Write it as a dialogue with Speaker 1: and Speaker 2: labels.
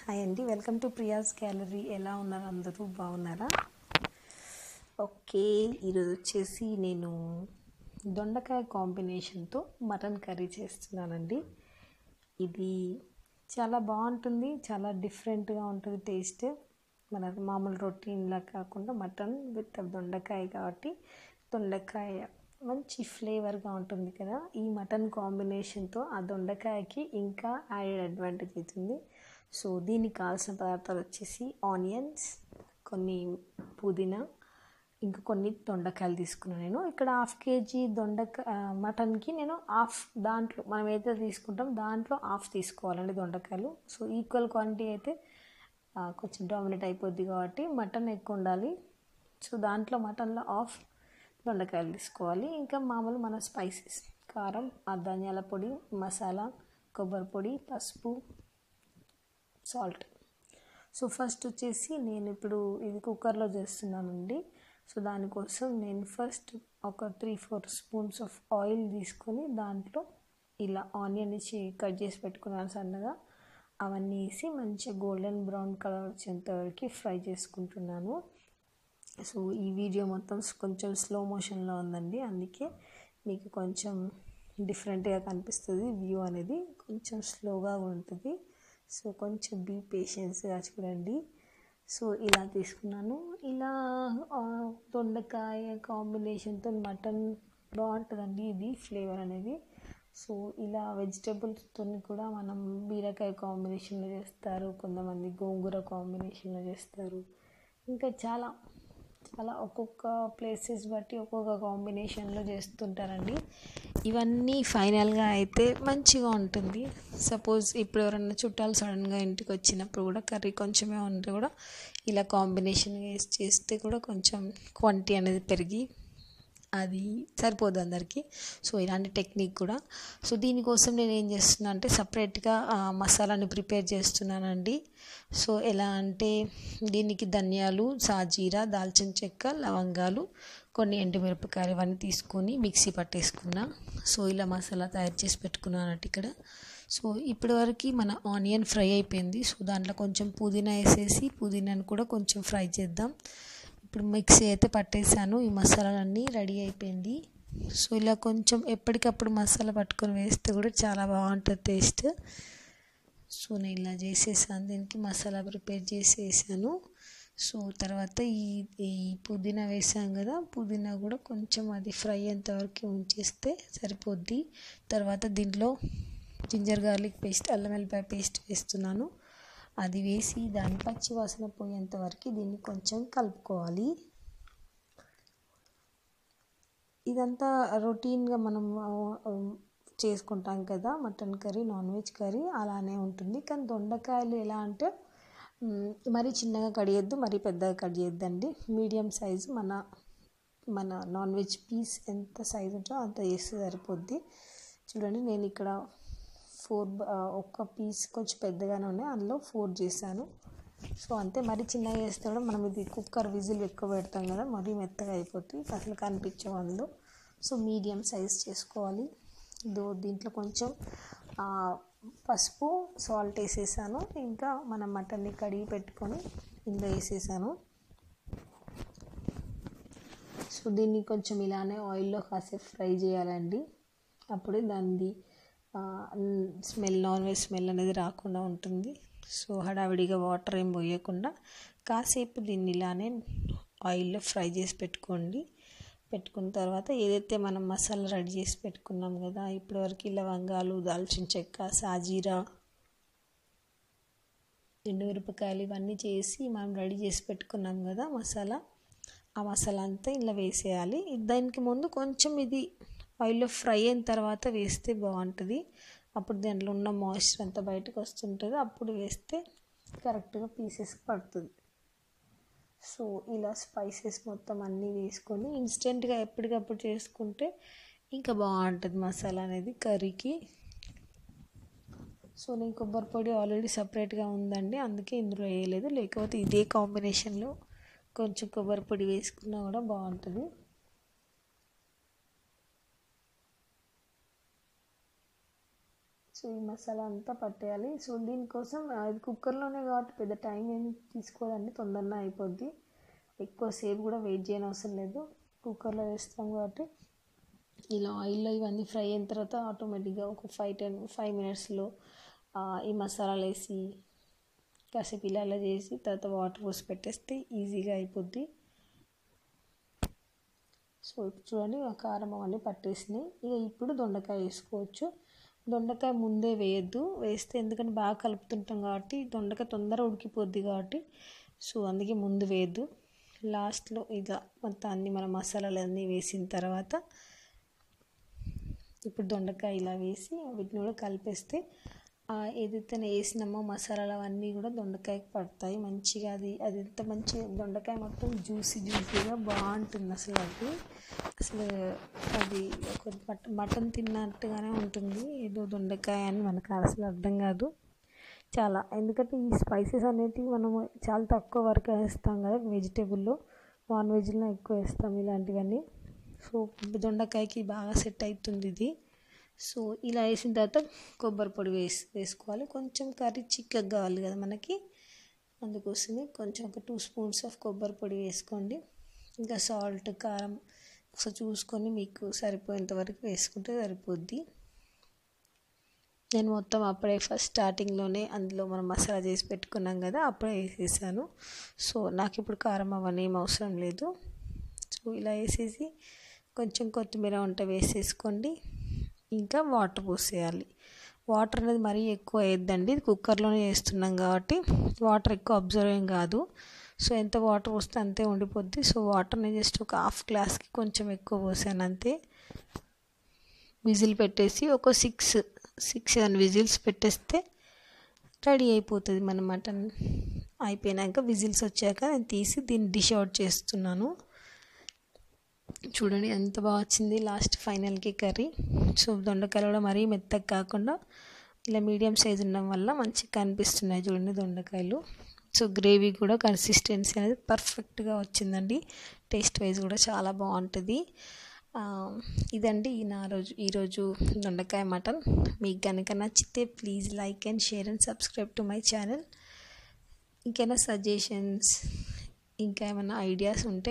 Speaker 1: hi అండి welcome to Priya's gallery ఎలా ఉన్నారు అందరూ బాగున్నారా ఓకే ఈరోజు వచ్చేసి నేను దొండకాయ కాంబినేషన్తో మటన్ కర్రీ చేస్తున్నానండి ఇది చాలా బాగుంటుంది చాలా డిఫరెంట్గా ఉంటుంది టేస్ట్ మన మామూలు రొటీన్లా కాకుండా మటన్ విత్ దొండకాయ కాబట్టి దొండకాయ మంచి ఫ్లేవర్గా ఉంటుంది కదా ఈ మటన్ కాంబినేషన్తో ఆ దొండకాయకి ఇంకా యాడెడ్ అడ్వాంటేజ్ అవుతుంది సో దీనికి కావాల్సిన పదార్థాలు వచ్చేసి ఆనియన్స్ కొన్ని పుదీనా ఇంకా కొన్ని దొండకాయలు తీసుకున్నాను నేను ఇక్కడ హాఫ్ కేజీ దొండక మటన్కి నేను హాఫ్ దాంట్లో మనం ఏదైతే తీసుకుంటాం దాంట్లో హాఫ్ తీసుకోవాలండి దొండకాయలు సో ఈక్వల్ క్వాంటిటీ అయితే ఆ, కొంచెం డామినేట్ అయిపోద్ది కాబట్టి మటన్ ఎక్కువ ఉండాలి సో దాంట్లో మటన్లో హాఫ్ దొండకాయలు తీసుకోవాలి ఇంకా మామూలు మన స్పైసెస్ కారం ఆ ధనియాల పొడి మసాలా కొబ్బరి పొడి పసుపు సాల్ట్ సో ఫస్ట్ వచ్చేసి నేను ఇప్పుడు ఇది కుక్కర్లో చేస్తున్నానండి సో దానికోసం నేను ఫస్ట్ ఒక three four spoons of oil తీసుకొని దాంట్లో ఇలా ఆనియన్ ఇచ్చి కట్ చేసి పెట్టుకున్నాను సన్నగా అవన్నీ వేసి మంచిగా గోల్డెన్ బ్రౌన్ కలర్ వచ్చేంత వరకు ఫ్రై చేసుకుంటున్నాను సో ఈ వీడియో మొత్తం కొంచెం స్లో మోషన్లో ఉందండి అందుకే మీకు కొంచెం డిఫరెంట్గా కనిపిస్తుంది వ్యూ అనేది కొంచెం స్లోగా ఉంటుంది సో కొంచెం బీ పేషెన్స్గా చూడండి సో ఇలా తీసుకున్నాను ఇలా ఆ, దొండకాయ కాంబినేషన్తో మటన్ బాగుంటుందండి ఇది ఫ్లేవర్ అనేది సో ఇలా వెజిటేబుల్స్తో కూడా మనం బీరకాయ కాంబినేషన్లో చేస్తారు కొంతమంది గోంగూర కాంబినేషన్లో చేస్తారు ఇంకా చాలా చాలా ఒక్కొక్క ప్లేసెస్ బట్టి ఒక్కొక్క కాంబినేషన్లో చేస్తుంటారండి ఇవన్నీ ఫైనల్గా అయితే మంచిగా ఉంటుంది సపోజ్ ఇప్పుడు ఎవరైనా చుట్టాలు సడన్గా ఇంటికి వచ్చినప్పుడు కూడా కర్రీ కొంచెమే ఉంటే కూడా ఇలా కాంబినేషన్ వేసి చేస్తే కూడా కొంచెం క్వాంటిటీ అనేది పెరిగి అది సరిపోదు అందరికీ సో ఇలాంటి టెక్నిక్ కూడా సో దీనికోసం నేను ఏం చేస్తున్నా అంటే సపరేట్గా మసాలాని ప్రిపేర్ చేస్తున్నానండి సో ఎలా అంటే దీనికి ధనియాలు సాజీరా దాల్చిన చెక్క లవంగాలు కొన్ని ఎండుమిరపకాయలు ఇవన్నీ తీసుకొని మిక్సీ పట్టేసుకున్నా సో ఇలా మసాలా తయారు చేసి పెట్టుకున్నాను అన్నట్టు ఇక్కడ సో ఇప్పటివరకు మన ఆనియన్ ఫ్రై అయిపోయింది సో దాంట్లో కొంచెం పుదీనా వేసేసి పుదీనాను కూడా కొంచెం ఫ్రై చేద్దాం ఇప్పుడు మిక్సీ అయితే పట్టేసాను ఈ మసాలాలన్నీ రెడీ అయిపోయింది సో ఇలా కొంచెం ఎప్పటికప్పుడు మసాలా పట్టుకొని వేస్తే కూడా చాలా బాగుంటుంది టేస్ట్ సో నేను ఇలా చేసేసాను దీనికి మసాలా ప్రిపేర్ చేసి వేసాను సో తర్వాత ఈ ఈ పుదీనా వేసాం కదా పుదీనా కూడా కొంచెం అది ఫ్రై అయ్యేంతవరకు ఉంచేస్తే సరిపోద్ది తర్వాత దీంట్లో జింజర్ గార్లిక్ పేస్ట్ అల్లం వెల్లిపాయ పేస్ట్ వేస్తున్నాను అది వేసి దాని పచ్చి వాసన పోయేంత వరకు దీన్ని కొంచెం కలుపుకోవాలి ఇదంతా రొటీన్గా మనం ఆ, ఆ, చేసుకుంటాం కదా mutton curry non veg curry అలానే ఉంటుంది కానీ దొండకాయలు ఎలా అంటే మ్, మరీ చిన్నగా కట్ చేయొద్దు మరీ పెద్దగా కట్ చేయొద్దండి మీడియం సైజు మన మన నాన్ వెజ్ పీస్ ఎంత సైజు ఉంటుందో అంత చేస్తే సరిపోద్ది చూడండి నేను ఇక్కడ ఫోర్ ఒక్క పీస్ కొంచెం పెద్దగానే ఉన్నాయి అందులో ఫోర్ చేశాను సో అంతే మరి చిన్నగా చేస్తే కూడా మనం ఇది కుక్కర్ విజిల్ ఎక్కువ పెడతాం కదా మరీ మెత్తగా అయిపోతుంది అసలు కనిపించవు అందులో సో మీడియం సైజ్ చేసుకోవాలి దో దీంట్లో కొంచెం ఆ, పసుపు సాల్ట్ వేసేసాను ఇంకా మనం మటన్ని కడిగి పెట్టుకొని ఇందులో వేసేసాను సో దీన్ని కొంచెం ఇలానే ఆయిల్లో కాసేపు ఫ్రై చేయాలండి అప్పుడే దానిది స్మెల్ నాన్ వెజ్ స్మెల్ అనేది రాకుండా ఉంటుంది సో హడావిడిగా వాటర్ ఏం పోయకుండా కాసేపు దీన్ని ఇలానే ఆయిల్లో ఫ్రై చేసి పెట్టుకోండి పెట్టుకున్న తర్వాత ఏదైతే మనం మసాలా రెడీ చేసి పెట్టుకున్నాం కదా ఇప్పటివరకు లవంగాలు దాల్చిన చెక్క సాజీరా ఎండుమిరపకాయలు ఇవన్నీ చేసి మనం రెడీ చేసి పెట్టుకున్నాం కదా మసాలా ఆ మసాలా అంతా ఇలా వేసేయాలి దానికి ముందు కొంచెం ఇది ఆయిల్లో ఫ్రై అయిన తర్వాత వేస్తే బాగుంటుంది అప్పుడు దాంట్లో ఉన్న మాయిశ్చర్ అంతా బయటకు వస్తుంటుంది అప్పుడు వేస్తే కరెక్ట్గా పీసెస్ పడుతుంది సో ఇలా స్పైసెస్ మొత్తం అన్నీ వేసుకొని ఇన్స్టెంట్గా ఎప్పటికప్పుడు చేసుకుంటే ఇంకా బాగుంటుంది మసాలా అనేది కర్రీకి సో నేను కొబ్బరి పొడి ఆల్రెడీ సపరేట్గా ఉందండి అందుకే ఇందులో వేయలేదు లేకపోతే ఇదే కాంబినేషన్లో కొంచెం కొబ్బరి పొడి వేసుకున్నా కూడా బాగుంటుంది సో ఈ మసాలా అంతా పట్టేయాలి సో దీనికోసం అది కుక్కర్లోనే కాబట్టి పెద్ద టైం ఏం తీసుకోదండి తొందరగా అయిపోద్ది ఎక్కువసేపు కూడా వెయిట్ చేయని అవసరం లేదు కుక్కర్లో వేస్తాం కాబట్టి ఇలా ఆయిల్లో ఇవన్నీ ఫ్రై అయిన తర్వాత ఆటోమేటిక్గా ఒక ఫైవ్ టెన్ ఫైవ్ మినిట్స్లో ఈ మసాలాలు వేసి కాసేపు ఇలా ఇలా చేసి తర్వాత వాటర్ పోసి పెట్టేస్తే ఈజీగా అయిపోద్ది సో ఇప్పుడు చూడండి ఆ కారం అవన్నీ పట్టేసినాయి ఇక ఇప్పుడు దొండకాయ వేసుకోవచ్చు దొండకాయ ముందే వేయద్దు వేస్తే ఎందుకంటే బాగా కలుపుతుంటాం కాబట్టి దొండకాయ తొందరగా ఉడికిపోద్ది కాబట్టి సో అందుకే ముందు వేయద్దు లాస్ట్లో ఇలా మొత్తం అన్ని మన మసాలాలు అన్నీ వేసిన తర్వాత ఇప్పుడు దొండకాయ ఇలా వేసి వీటిని కూడా కలిపేస్తే ఏదైతే వేసినామో మసాలాలు అవన్నీ కూడా దొండకాయకి పడతాయి మంచిగా అది అది ఎంత మంచి దొండకాయ మొత్తం జ్యూసీ జ్యూసీగా బాగుంటుంది అసలు అది అసలు అది ఒక మటన్ తిన్నట్టుగానే ఉంటుంది ఏదో దొండకాయ అని మనకు అసలు అర్థం కాదు చాలా ఎందుకంటే ఈ స్పైసెస్ అనేటివి మనం చాలా తక్కువ వరకు వేస్తాం కదా వెజిటేబుల్లో నాన్ వెజ్లో ఎక్కువ వేస్తాం ఇలాంటివన్నీ సో దొండకాయకి బాగా సెట్ అవుతుంది ఇది సో ఇలా వేసిన తర్వాత కొబ్బరి పొడి వేసి వేసుకోవాలి కొంచెం కర్రీ చిక్కగా కావాలి కదా మనకి అందుకోసమే కొంచెం ఒక టూ స్పూన్స్ ఆఫ్ కొబ్బరి పొడి వేసుకోండి ఇంకా సాల్ట్ కారం ఒకసారి చూసుకొని మీకు సరిపోయేంత వరకు వేసుకుంటే సరిపోద్ది నేను మొత్తం అప్పుడే ఫస్ట్ స్టార్టింగ్లోనే అందులో మనం మసాలా చేసి పెట్టుకున్నాం కదా అప్పుడే వేసేసాను సో నాకు ఇప్పుడు కారం అవన్నీ ఏం అవసరం లేదు సో ఇలా వేసేసి కొంచెం కొత్తిమీర వంట వేసేసుకోండి ఇంకా వాటర్ పోసేయాలి వాటర్ అనేది మరీ ఎక్కువ వేయద్దండి కుక్కర్లోనే వేస్తున్నాం కాబట్టి వాటర్ ఎక్కువ అబ్జర్వ్ ఏం కాదు సో ఎంత వాటర్ పోస్తే అంతే ఉండిపోద్ది సో వాటర్ని జస్ట్ ఒక హాఫ్ గ్లాస్కి కొంచెం ఎక్కువ పోసాను అంతే విజిల్ పెట్టేసి ఒక సిక్స్ సిక్స్ సెవెన్ విజిల్స్ పెట్టేస్తే రెడీ అయిపోతుంది మన మటన్ అయిపోయినాక విజిల్స్ వచ్చాక నేను తీసి దీన్ని డిష్ అవుట్ చేస్తున్నాను చూడండి ఎంత బాగా వచ్చింది లాస్ట్ ఫైనల్కి కర్రీ సో దొండకాయలు కూడా మరీ మెత్తగా కాకుండా ఇలా మీడియం సైజ్ ఉండడం వల్ల మంచిగా కనిపిస్తున్నాయి చూడండి దొండకాయలు సో గ్రేవీ కూడా కన్సిస్టెన్సీ అనేది పర్ఫెక్ట్గా వచ్చిందండి టేస్ట్ వైజ్ కూడా చాలా బాగుంటుంది ఇదండి నా రోజు ఈరోజు దొండకాయ మటన్ మీకు కనుక నచ్చితే please like and share and subscribe to my channel ఇంకేమైనా సజెషన్స్ ఇంకా ఏమైనా ఐడియాస్ ఉంటే